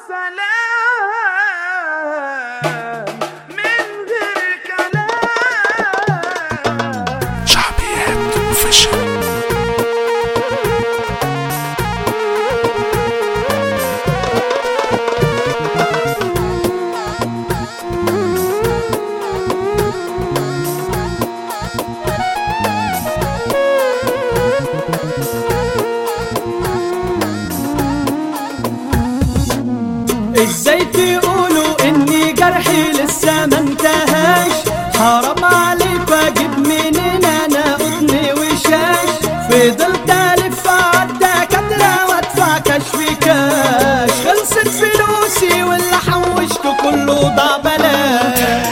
سلام من غير كلام شعبيات اوفيشال ازاي تقولوا اني جرحي لسه ما انتهاش حرام عليك اجيب منين انا قطن وشاش فضلت الف عالدكاترة وادفع كشف كاش خلصت فلوسي واللي حوشته كله ضاع بلاش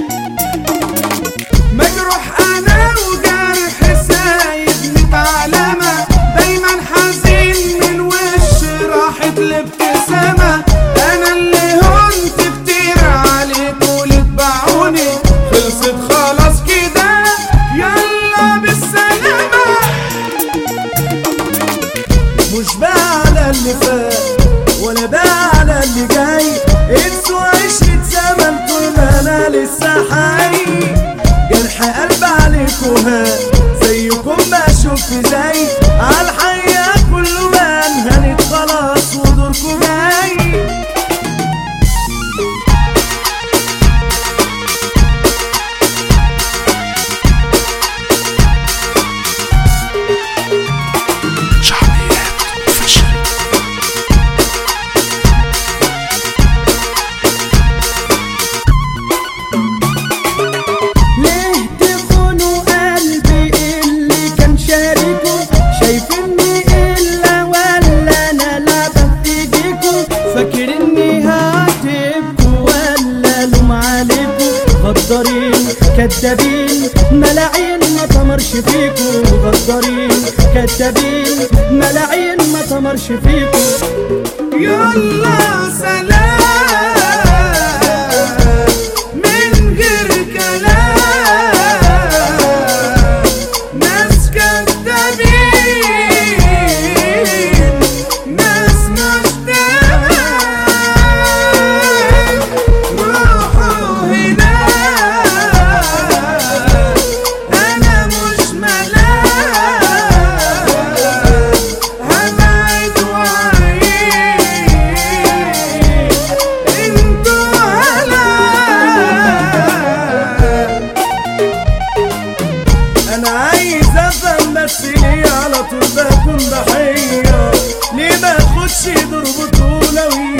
مجروح انا وجرح سايب متعلمة دايما حزين من وش راحت الابتسامة انا اللي هنت كتير عليكوا اللي تبعوني خلصت خلاص كده يلا بالسلامة مش بقى على اللي فات ولا بقى على اللي جاي انسوا عشرة زمن طول انا لسه حي جرح قلب عليكوا هان زيكم ما شفت زي عالحياة كله مان هانت خلاص ودوركوا جاي شعبيات اوفيشال ليه تخونوا قلبي اللي كان شاركه شايفيني الا ولا انا لعبة في ايديكوا فاكر اني هعاتبكوا ولا لوم عليكوا غدارين كدابين ملاعين ما تمرش فيكوا غدارين كدابين ملاعين ما تمرش فيكوا يلا سلام من غير كلام ناس كدابين ناس مشتاقين روحوا هناك انا مش ملاك هبعد وعيد انتوا هلاك انا عايز افهم بس ليه على طول بكون ضحيه ليه ما اخدش دور بطوله ويا